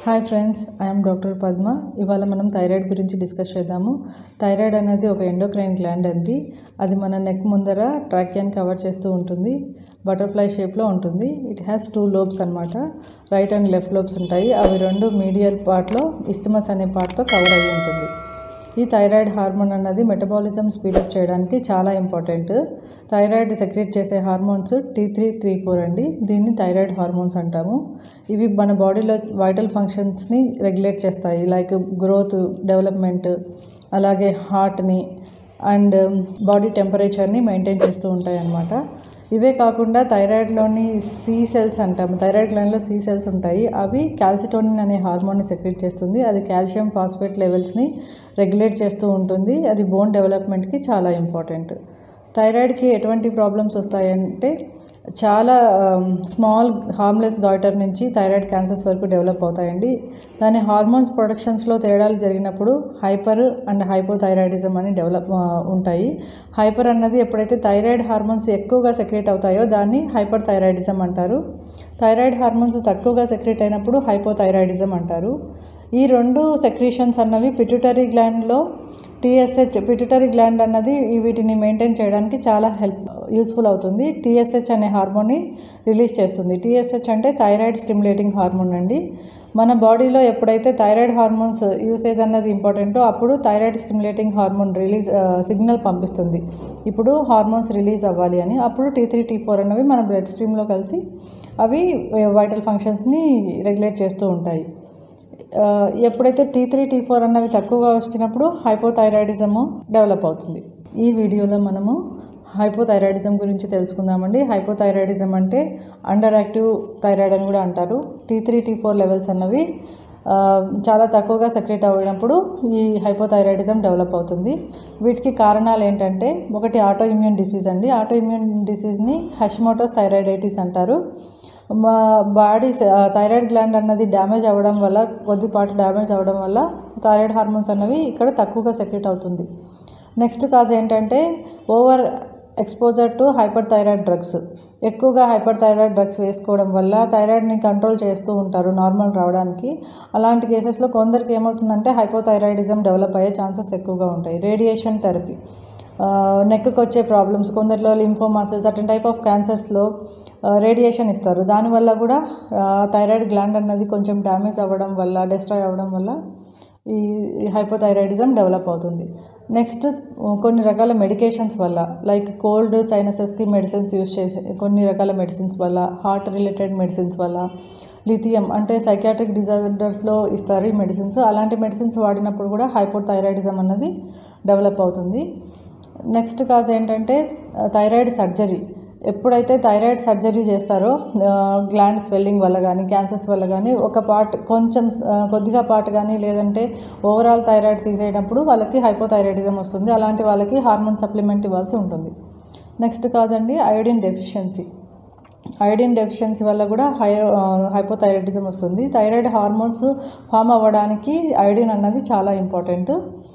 hi friends I'm doctor Padma ఇవాళ మనం thyroid గురించి డిస్కస్ చేద్దాము థైరాయిడ్ అనేది ఒక ఎండోక్రైన్ గ్లాండ్ అండి అది మన నెక్ ముందర ట్రాకియాన్ని కవర్ చేస్తూ ఉంటుంది బటర్ఫ్లై షేప్లో ఉంటుంది ఇట్ హ్యాస్ టూ లోబ్స్ అనమాట రైట్ అండ్ లెఫ్ట్ లోబ్స్ ఉంటాయి అవి రెండు మీడియల్ పార్ట్లో ఇస్తమస్ అనే పార్ట్తో కవర్ అయ్యి ఉంటుంది ఈ థైరాయిడ్ హార్మోన్ అన్నది మెటబాలిజం స్పీడప్ చేయడానికి చాలా ఇంపార్టెంట్ థైరాయిడ్ సెక్రెట్ చేసే hormones T three three four అండి దీన్ని థైరాయిడ్ హార్మోన్స్ అంటాము ఇవి మన బాడీలో వైటల్ ఫంక్షన్స్ని రెగ్యులేట్ చేస్తాయి లైక్ గ్రోత్ డెవలప్మెంట్ అలాగే హార్ట్ని అండ్ బాడీ టెంపరేచర్ని మెయింటైన్ చేస్తూ ఉంటాయి అన్నమాట ఇవే కాకుండా థైరాయిడ్లోని సి సెల్స్ అంటాము థైరాయిడ్ గ్లాండ్లో సి సెల్స్ ఉంటాయి అవి క్యాల్సిటోనిన్ అనే హార్మోన్ని సెక్రెట్ చేస్తుంది అది కాల్షియం ఫాస్ఫేట్ లెవెల్స్ని రెగ్యులేట్ చేస్తూ ఉంటుంది అది బోన్ డెవలప్మెంట్కి చాలా ఇంపార్టెంట్ థైరాయిడ్కి ఎటువంటి ప్రాబ్లమ్స్ వస్తాయంటే చాలా స్మాల్ హార్మ్లెస్ గాయిటర్ నుంచి థైరాయిడ్ క్యాన్సర్స్ వరకు డెవలప్ అవుతాయండి దాని హార్మోన్స్ ప్రొడక్షన్స్లో తేడాలు జరిగినప్పుడు హైపర్ అండ్ హైపోథైరాయిడిజం అని డెవలప్ ఉంటాయి హైపర్ అన్నది ఎప్పుడైతే థైరాయిడ్ హార్మోన్స్ ఎక్కువగా సెక్రేట్ అవుతాయో దాన్ని హైపర్ థైరాయిడిజం అంటారు థైరాయిడ్ హార్మోన్స్ తక్కువగా సెక్రేట్ అయినప్పుడు హైపోథైరాయిడిజం అంటారు ఈ రెండు సెక్రీషన్స్ అన్నవి పిట్యూటరీ గ్లాండ్లో టీఎస్హెచ్ పిట్యూటరీ గ్లాండ్ అన్నది వీటిని మెయింటైన్ చేయడానికి చాలా హెల్ప్ యూస్ఫుల్ అవుతుంది టీఎస్హెచ్ అనే హార్మోన్ని రిలీజ్ చేస్తుంది టీఎస్హెచ్ అంటే థైరాయిడ్ స్టిమ్యులేటింగ్ హార్మోన్ అండి మన బాడీలో ఎప్పుడైతే థైరాయిడ్ హార్మోన్స్ యూసేజ్ అన్నది ఇంపార్టెంటో అప్పుడు thyroid stimulating hormone release signal పంపిస్తుంది ఇప్పుడు హార్మోన్స్ రిలీజ్ అవ్వాలి అని అప్పుడు టీ త్రీ టీ ఫోర్ అన్నవి మన బ్లడ్ స్ట్రీమ్లో కలిసి అవి వైటల్ ఫంక్షన్స్ని రెగ్యులేట్ చేస్తూ ఉంటాయి ఎప్పుడైతే టీ త్రీ టీ ఫోర్ అన్నవి తక్కువగా వచ్చినప్పుడు హైపోథైరాయిడిజము డెవలప్ అవుతుంది ఈ వీడియోలో మనము హైపోథైరాయిడిజం గురించి తెలుసుకుందామండి హైపోథైరాయిడిజం అంటే అండర్ యాక్టివ్ థైరాయిడ్ అని కూడా అంటారు T three T four levels అన్నవి చాలా తక్కువగా సెక్రెట్ అయినప్పుడు ఈ హైపోథైరాయిడిజం డెవలప్ అవుతుంది వీటికి కారణాలు ఏంటంటే ఒకటి ఆటో ఇమ్యూన్ డిసీజ్ అండి ఆటో ఇమ్యూన్ డిసీజ్ని హెష్మోటోస్ థైరాయిడైటిస్ అంటారు మా బాడీ థైరాయిడ్ గ్లాండ్ అన్నది డ్యామేజ్ అవ్వడం వల్ల కొద్దిపాటు డ్యామేజ్ అవ్వడం వల్ల థైరాయిడ్ హార్మోన్స్ అన్నవి ఇక్కడ తక్కువగా సెక్రెట్ అవుతుంది నెక్స్ట్ కాజ్ ఏంటంటే over exposure to hyperthyroid drugs ఎక్కువగా హైపర్ థైరాయిడ్ డ్రగ్స్ వేసుకోవడం వల్ల థైరాయిడ్ని కంట్రోల్ చేస్తూ ఉంటారు నార్మల్ రావడానికి అలాంటి కేసెస్లో కొందరికి ఏమవుతుందంటే హైపోథైరాయిడిజం డెవలప్ అయ్యే ఛాన్సెస్ ఎక్కువగా ఉంటాయి రేడియేషన్ థెరపీ నెక్కి వచ్చే ప్రాబ్లమ్స్ కొందరిలో లింఫోమాసెస్ అటెన్ టైప్ ఆఫ్ క్యాన్సర్స్లో రేడియేషన్ ఇస్తారు దానివల్ల కూడా థైరాయిడ్ గ్లాండ్ అన్నది కొంచెం డ్యామేజ్ అవ్వడం వల్ల డిస్ట్రాయ్ అవ్వడం వల్ల ఈ హైపోథైరాయిడిజం డెవలప్ అవుతుంది నెక్స్ట్ కొన్ని రకాల మెడికేషన్స్ వల్ల లైక్ కోల్డ్ సైనసెస్కి మెడిసిన్స్ యూస్ చేసే కొన్ని రకాల మెడిసిన్స్ వల్ల హార్ట్ రిలేటెడ్ మెడిసిన్స్ వల్ల లిథియం అంటే సైకాట్రిక్ డిజార్డర్స్లో ఇస్తారు ఈ మెడిసిన్స్ అలాంటి మెడిసిన్స్ వాడినప్పుడు కూడా హైపోథైరాయిడిజం అన్నది డెవలప్ అవుతుంది నెక్స్ట్ కాజ్ ఏంటంటే థైరాయిడ్ సర్జరీ ఎప్పుడైతే థైరాయిడ్ సర్జరీ చేస్తారో గ్లాండ్ స్వెల్లింగ్ వల్ల కానీ క్యాన్సర్స్ వల్ల కానీ ఒక పార్ట్ కొంచెం కొద్దిగా పార్ట్ కానీ లేదంటే ఓవరాల్ థైరాయిడ్ తీసేటప్పుడు వాళ్ళకి హైపోథైరాయిడిజం వస్తుంది అలాంటి వాళ్ళకి హార్మోన్ సప్లిమెంట్ ఇవ్వాల్సి ఉంటుంది నెక్స్ట్ కాజ్ అండి అయోడిన్ డెఫిషియన్సీ అయోడిన్ డెఫిషియన్సీ వల్ల కూడా హై హైపోథైరాయిడిజం వస్తుంది థైరాయిడ్ హార్మోన్స్ ఫామ్ అవ్వడానికి అయోడిన్ అన్నది చాలా ఇంపార్టెంట్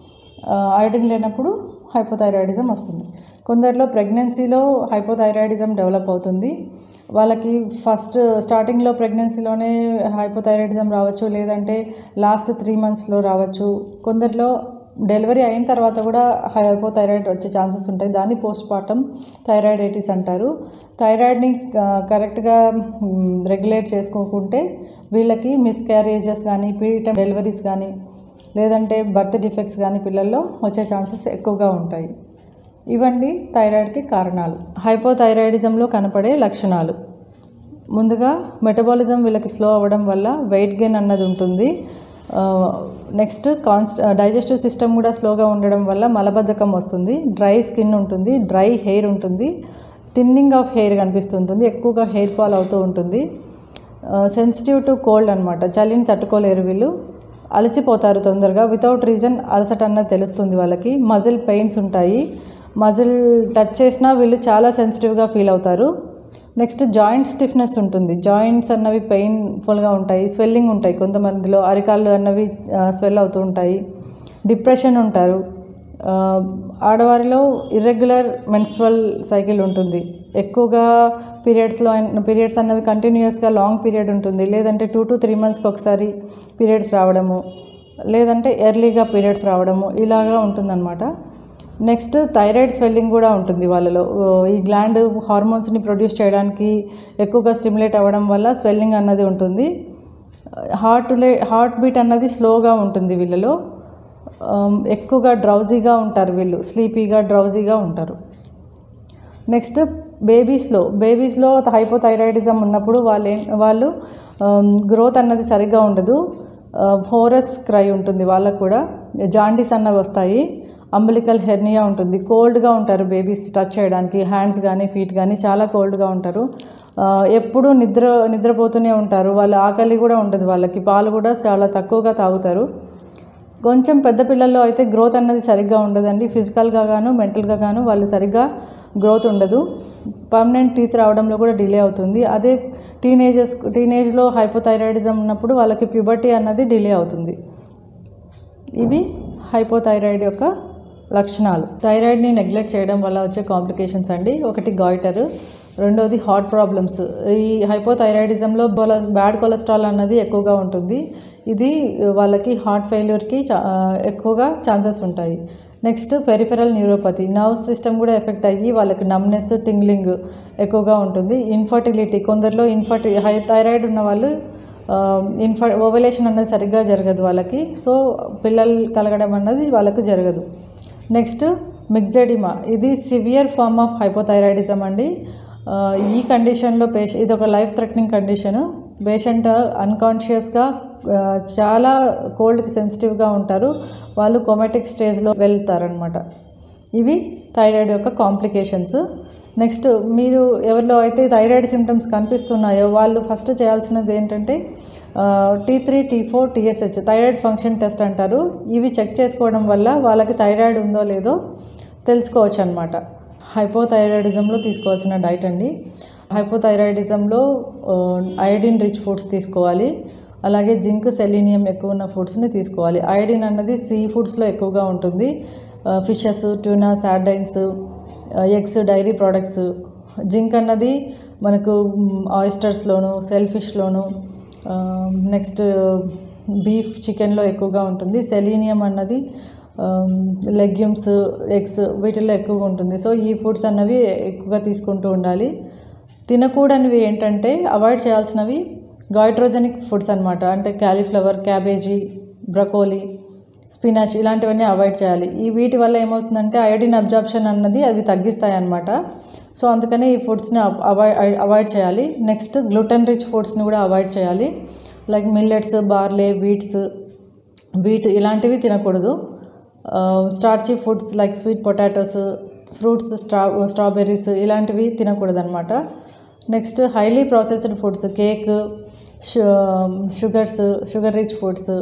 అయోడిన్ లేనప్పుడు హైపోథైరాయిడిజం వస్తుంది కొందరిలో ప్రెగ్నెన్సీలో హైపోథైరాయిడిజం డెవలప్ అవుతుంది వాళ్ళకి ఫస్ట్ స్టార్టింగ్లో ప్రెగ్నెన్సీలోనే హైపోథైరాయిడిజం రావచ్చు లేదంటే లాస్ట్ త్రీ మంత్స్లో రావచ్చు కొందరిలో డెలివరీ అయిన తర్వాత కూడా హైపోథైరాయిడ్ వచ్చే ఛాన్సెస్ ఉంటాయి దాన్ని పోస్ట్ పార్టం థైరాయిడైటిస్ అంటారు థైరాయిడ్ని కరెక్ట్గా రెగ్యులేట్ చేసుకోకుంటే వీళ్ళకి మిస్క్యారేజెస్ కానీ పీరిటమ్ డెలివరీస్ కానీ లేదంటే బర్త్ డిఫెక్ట్స్ కానీ పిల్లల్లో వచ్చే ఛాన్సెస్ ఎక్కువగా ఉంటాయి ఇవండి థైరాయిడ్కి కారణాలు హైపోథైరాయిడిజంలో కనపడే లక్షణాలు ముందుగా మెటబాలిజం వీళ్ళకి స్లో అవ్వడం వల్ల వెయిట్ గెయిన్ అన్నది ఉంటుంది నెక్స్ట్ కాన్స్ట్ డైజెస్టివ్ సిస్టమ్ కూడా స్లోగా ఉండడం వల్ల మలబద్ధకం వస్తుంది డ్రై స్కిన్ ఉంటుంది డ్రై హెయిర్ ఉంటుంది థిన్నింగ్ ఆఫ్ హెయిర్ కనిపిస్తుంటుంది ఎక్కువగా హెయిర్ ఫాల్ అవుతూ ఉంటుంది సెన్సిటివ్ టు కోల్డ్ అనమాట చలిని తట్టుకోలేరు వీళ్ళు అలసిపోతారు తొందరగా వితౌట్ రీజన్ అలసట అన్నది తెలుస్తుంది వాళ్ళకి మజిల్ పెయిన్స్ ఉంటాయి మజిల్ టచ్ చేసినా వీళ్ళు చాలా సెన్సిటివ్గా ఫీల్ అవుతారు నెక్స్ట్ జాయింట్ స్టిఫ్నెస్ ఉంటుంది జాయింట్స్ అన్నవి పెయిన్ఫుల్గా ఉంటాయి స్వెల్లింగ్ ఉంటాయి కొంతమందిలో అరికాళ్ళు అన్నవి స్వెల్ అవుతూ ఉంటాయి డిప్రెషన్ ఉంటారు ఆడవారిలో ఇర్రెగ్యులర్ మెన్స్ట్రల్ సైకిల్ ఉంటుంది ఎక్కువగా పీరియడ్స్లో పీరియడ్స్ అన్నవి కంటిన్యూస్గా లాంగ్ పీరియడ్ ఉంటుంది లేదంటే టూ టు త్రీ మంత్స్కి ఒకసారి పీరియడ్స్ రావడము లేదంటే ఎర్లీగా పీరియడ్స్ రావడము ఇలాగా ఉంటుందన్నమాట నెక్స్ట్ థైరాయిడ్ స్వెల్లింగ్ కూడా ఉంటుంది వాళ్ళలో ఓ, ఈ గ్లాండ్ హార్మోన్స్ని ప్రొడ్యూస్ చేయడానికి ఎక్కువగా స్టిమ్యులేట్ అవ్వడం వల్ల స్వెల్లింగ్ అన్నది ఉంటుంది హార్ట్ లే హార్ట్ బీట్ అన్నది స్లోగా ఉంటుంది వీళ్ళలో ఆమ్, ఎక్కువగా డ్రౌజీగా ఉంటారు వీళ్ళు స్లీపీగా డ్రౌజీగా ఉంటారు నెక్స్ట్ బేబీస్లో బేబీస్లో హైపోథైరాయిడిజం ఉన్నప్పుడు వాళ్ళు ఏం- వాళ్ళు గ్రోత్ అన్నది సరిగ్గా ఉండదు హోరస్ క్రై ఉంటుంది వాళ్ళకు కూడా జాండీస్ అన్నవి వస్తాయి అంబలికల్ హెర్నియా ఉంటుంది కోల్డ్గా ఉంటారు బేబీస్ టచ్ చేయడానికి హ్యాండ్స్ కానీ ఫీట్ కానీ చాలా కోల్డ్గా ఉంటారు ఆ, ఎప్పుడూ నిద్ర నిద్రపోతూనే ఉంటారు వాళ్ళ ఆకలి కూడా ఉండదు వాళ్ళకి పాలు కూడా చాలా తక్కువగా తాగుతారు కొంచెం పెద్ద పిల్లల్లో అయితే గ్రోత్ అన్నది సరిగ్గా ఉండదండి ఫిజికల్గా గాను మెంటల్గా గాను వాళ్ళు సరిగ్గా గ్రోత్ ఉండదు పర్మనెంట్ టీత్ రావడంలో కూడా డిలే అవుతుంది అదే టీనేజెస్ టీనేజ్లో హైపోథైరాయిడిజం ఉన్నప్పుడు వాళ్ళకి ప్యూబర్టీ అన్నది డిలే అవుతుంది ఇవి హైపోథైరాయిడ్ యొక్క లక్షణాలు థైరాయిడ్ని నెగ్లెక్ట్ చేయడం వల్ల వచ్చే కాంప్లికేషన్స్ అండి ఒకటి గాయిటర్ రెండోది హార్ట్ ప్రాబ్లమ్స్ ఈ హైపోథైరాయిడిజంలో బోల బ్యాడ్ కొలెస్ట్రాల్ అన్నది ఎక్కువగా ఉంటుంది ఇది వాళ్ళకి హార్ట్ ఫెయిల్యూర్కి చా- ఎక్కువగా ఛాన్సెస్ ఉంటాయి next peripheral neuropathy nerve system కూడా ఎఫెక్ట్ అయ్యి వాళ్ళకి నమ్నెస్ టింగ్లింగ్ ఎక్కువగా ఉంటుంది ఇన్ఫర్టిలిటీ కొందరిలో ఇన్ఫర్టి హై థైరాయిడ్ ఉన్న వాళ్ళు ఇన్ఫ ఓవలేషన్ అన్నది సరిగ్గా జరగదు వాళ్ళకి సో పిల్లలు కలగడం అన్నది వాళ్ళకు జరగదు నెక్స్ట్ మిక్జెడిమా ఇది సివియర్ ఫార్మ్ ఆఫ్ హైపోథైరాయిడిజం అండి ఆ, ఈ కండిషన్లో పేష ఇది ఒక లైఫ్ థ్రెటనింగ్ కండిషను పేషెంట్ అన్కాన్షియస్గా చాలా కోల్డ్కి సెన్సిటివ్గా ఉంటారు వాళ్ళు కొమెటిక్ స్టేజ్లో వెళ్తారనమాట ఇవి థైరాయిడ్ యొక్క కాంప్లికేషన్స్ నెక్స్ట్ మీరు ఎవరిలో అయితే థైరాయిడ్ సిమ్టమ్స్ కనిపిస్తున్నాయో వాళ్ళు ఫస్ట్ చేయాల్సినది ఏంటంటే T three T four TSH thyroid function test అంటారు ఇవి చెక్ చేసుకోవడం వల్ల వాళ్ళకి థైరాయిడ్ ఉందో లేదో తెలుసుకోవచ్చు అనమాట హైపోథైరాయిడిజంలో తీసుకోవాల్సిన డైట్ అండి హైపోథైరాయిడిజంలో ఐడిన్ రిచ్ ఫుడ్స్ తీసుకోవాలి అలాగే జింక్ సెలీనియం ఎక్కువ ఉన్న ఫుడ్స్ని తీసుకోవాలి ఐడిన్ అన్నది సీ ఫుడ్స్లో ఎక్కువగా ఉంటుంది fishes tuna sardines eggs dairy products zinc అన్నది మనకు ఆయిస్టర్స్లోను సెల్ ఫిష్లోను నెక్స్ట్ బీఫ్ చికెన్లో ఎక్కువగా ఉంటుంది సెలీనియం అన్నది లెగ్యూమ్స్ ఎగ్స్ వీటిల్లో ఎక్కువగా ఉంటుంది సో ఈ ఫుడ్స్ అన్నవి ఎక్కువగా తీసుకుంటూ ఉండాలి తినకూడనివి ఏంటంటే అవాయిడ్ చేయాల్సినవి గాయిట్రోజెనిక్ ఫుడ్స్ అనమాట అంటే క్యాలీఫ్లవర్ క్యాబేజీ బ్రకోలీ స్పినాచ్ ఇలాంటివన్నీ అవాయిడ్ చేయాలి ఈ వీటి వల్ల ఏమవుతుందంటే అయోడిన్ అబ్జార్ప్షన్ అన్నది అవి తగ్గిస్తాయి అన్నమాట సో అందుకని ఈ ఫుడ్స్ని అవాయిడ్ అవాయిడ్ చేయాలి నెక్స్ట్ గ్లూటన్ రిచ్ ఫుడ్స్ని కూడా అవాయిడ్ చేయాలి like millets barley wheats wheat ఇలాంటివి తినకూడదు starchy foods like sweet potatoes fruits straw strawberries ఇలాంటివి తినకూడదు అనమాట next highly processed foods cake sugars sugar rich foods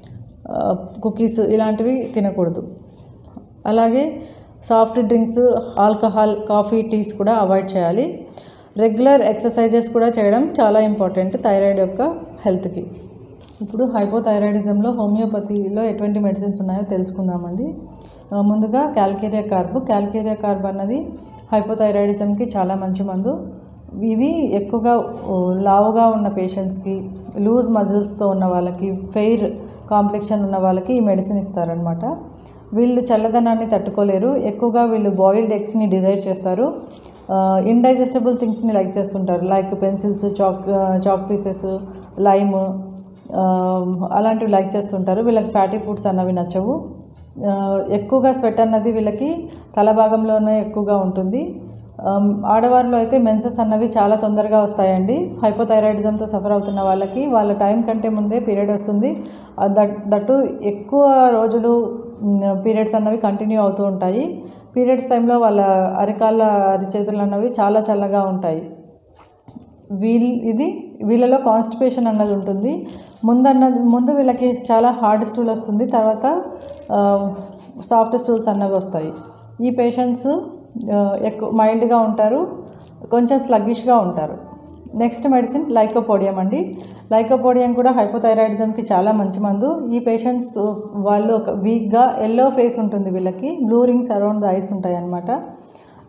cookies ఇలాంటివి తినకూడదు అలాగే soft drinks alcohol coffee teas కూడా అవాయిడ్ చేయాలి రెగ్యులర్ ఎక్సర్సైజెస్ కూడా చేయడం చాలా ఇంపార్టెంట్ థైరాయిడ్ యొక్క హెల్త్కి ఇప్పుడు హైపోథైరాయిడిజంలో హోమియోపతిలో ఎటువంటి మెడిసిన్స్ ఉన్నాయో తెలుసుకుందామండి ఆ, ముందుగా క్యాల్కేరియా కార్బ్ క్యాల్కేరియా కార్బ్ అన్నది హైపోథైరాయిడిజంకి చాలా మంచి మందు ఇవి ఎక్కువగా ఓ, లావుగా ఉన్న పేషెంట్స్కి లూజ్ మజిల్స్తో ఉన్న వాళ్ళకి ఫెయిర్ కాంప్లెక్షన్ ఉన్న వాళ్ళకి ఈ మెడిసిన్ ఇస్తారనమాట వీళ్ళు చల్లదనాన్ని తట్టుకోలేరు ఎక్కువగా వీళ్ళు బాయిల్డ్ ఎగ్స్ని డిజైర్ చేస్తారు ఇండైజెస్టబుల్ థింగ్స్ని లైక్ చేస్తుంటారు like pencils chalk chalk pieces lime అలాంటివి లైక్ చేస్తుంటారు వీళ్ళకి ఫ్యాటీ ఫుడ్స్ అన్నవి నచ్చవు ఆ, ఎక్కువగా స్వెట్ అన్నది వీళ్ళకి తల భాగంలోనే ఎక్కువగా ఉంటుంది ఆమ్, ఆడవారిలో అయితే మెన్సెస్ అన్నవి చాలా తొందరగా వస్తాయండి హైపోథైరాయిడిజంతో సఫర్ అవుతున్న వాళ్ళకి వాళ్ళ టైం కంటే ముందే పీరియడ్ వస్తుంది ఆ, దట్ దట్టు ఎక్కువ రోజులు పీరియడ్స్ అన్నవి కంటిన్యూ అవుతూ ఉంటాయి పీరియడ్స్ టైంలో వాళ్ళ అరికాళ్ళ అరిచేతులు అన్నవి చాలా చల్లగా ఉంటాయి వీల్ ఇది వీళ్ళలో కాన్స్టిపేషన్ అన్నది ఉంటుంది ముందన్నది ముందు వీళ్ళకి చాలా హార్డ్ స్టూల్ వస్తుంది తర్వాత సాఫ్ట్ స్టూల్స్ అన్నవి వస్తాయి ఈ పేషెంట్స్ ఎక్కువ మైల్డ్గా ఉంటారు కొంచెం స్లగ్గిష్గా ఉంటారు నెక్స్ట్ మెడిసిన్ లైకోపోడియం అండి లైకోపోడియం కూడా హైపోథైరాయిడిజంకి చాలా మంచి మందు ఈ పేషెంట్స్ వాళ్ళు ఒక వీక్గా ఎల్లో ఫేస్ ఉంటుంది వీళ్ళకి blue rings around the eyes ఉంటాయి అన్నమాట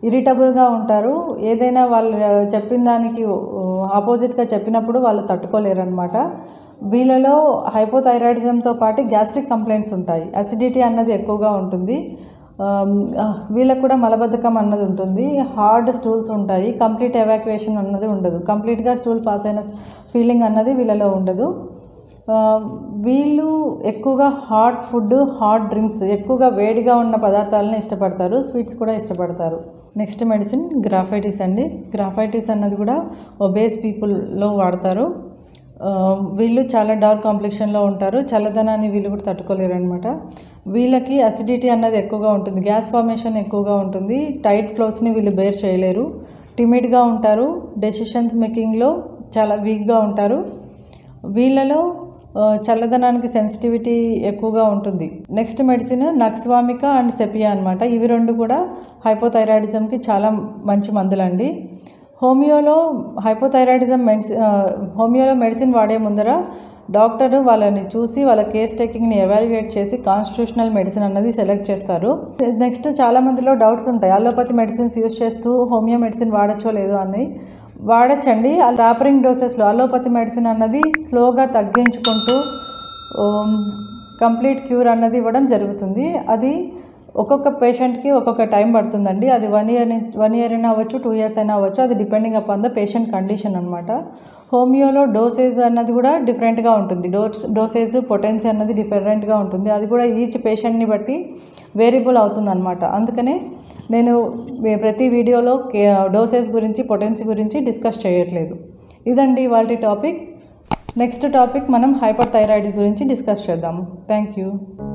ఇరిటబుల్గా ఉంటారు ఏదైనా వాళ్ళు చెప్పిన దానికి ఆపోజిట్గా చెప్పినప్పుడు వాళ్ళు తట్టుకోలేరు అనమాట వీళ్ళలో హైపోథైరాయిడిజంతో పాటు గ్యాస్ట్రిక్ కంప్లైంట్స్ ఉంటాయి అసిడిటీ అన్నది ఎక్కువగా ఉంటుంది ఆమ్, ఆ, వీళ్ళకు కూడా మలబద్ధకం అన్నది ఉంటుంది హార్డ్ స్టూల్స్ ఉంటాయి కంప్లీట్ ఎవాక్యుయేషన్ అన్నది ఉండదు కంప్లీట్గా స్టూల్ పాస్ అయిన ఫీలింగ్ అన్నది వీళ్ళలో ఉండదు ఆ, వీళ్ళు ఎక్కువగా హాట్ ఫుడ్ హాట్ డ్రింక్స్ ఎక్కువగా వేడిగా ఉన్న పదార్థాలను ఇష్టపడతారు స్వీట్స్ కూడా ఇష్టపడతారు నెక్స్ట్ మెడిసిన్ గ్రాఫైటిస్ అండి గ్రాఫైటిస్ అన్నది కూడా ఒబేస్ పీపుల్లో వాడతారు ఆ, వీళ్ళు చాలా డార్క్ కాంప్లెక్షన్లో ఉంటారు చల్లదనాన్ని వీళ్ళు కూడా తట్టుకోలేరు అనమాట వీళ్ళకి అసిడిటీ అన్నది ఎక్కువగా ఉంటుంది గ్యాస్ ఫార్మేషన్ ఎక్కువగా ఉంటుంది టైట్ క్లోత్స్ని వీళ్ళు బేర్ చేయలేరు టిమిడ్గా ఉంటారు డెసిషన్స్ మేకింగ్లో చాలా వీక్గా ఉంటారు వీళ్ళలో ఆ, చల్లదనానికి సెన్సిటివిటీ ఎక్కువగా ఉంటుంది next medicine nux vomica and sepia అనమాట ఇవి రెండు కూడా హైపోథైరాయిడిజంకి చాలా మంచి మందులండి హోమియోలో హైపోథైరాయిడిజం మెడిసి ఆ, హోమియోలో మెడిసిన్ వాడే ముందర డాక్టర్ వాళ్ళని చూసి వాళ్ళ కేస్ టేకింగ్ని ఎవాల్యుయేట్ చేసి కాన్స్టిట్యూషనల్ మెడిసిన్ అన్నది సెలెక్ట్ చేస్తారు నెక్స్ట్ చాలా మందిలో డౌట్స్ ఉంటాయి అలోపతి మెడిసిన్స్ యూస్ చేస్తూ హోమియో మెడిసిన్ వాడచ్చో లేదో అని వాడచ్చండి ఆ టాపరింగ్ డోసెస్లో అలోపతి మెడిసిన్ అన్నది స్లోగా తగ్గించుకుంటూ కంప్లీట్ క్యూర్ అన్నది ఇవ్వడం జరుగుతుంది అది ఒక్కొక్క పేషెంట్కి ఒక్కొక్క టైం పడుతుందండి అది వన్ ఇయర్ వన్ ఇయర్ అయినా అవ్వచ్చు టూ ఇయర్స్ అయినా అవ్వచ్చు అది depending upon the patient condition అనమాట హోమియోలో డోసేజ్ అన్నది కూడా డిఫరెంట్గా ఉంటుంది డోస్ డోసేజ్ పొటెన్సీ అన్నది డిఫరెంట్గా ఉంటుంది అది కూడా ఈచ్ పేషెంట్ని బట్టి వేరియబుల్ అవుతుంది అనమాట అందుకనే నేను వే- ప్రతి వీడియోలో కే డోసేజ్ గురించి పొటెన్సీ గురించి డిస్కస్ చేయట్లేదు ఇదండి ఇవాళ టాపిక్ నెక్స్ట్ టాపిక్ మనం హైపర్ థైరాయిడ్ గురించి డిస్కస్ చేద్దాము థ్యాంక్ యూ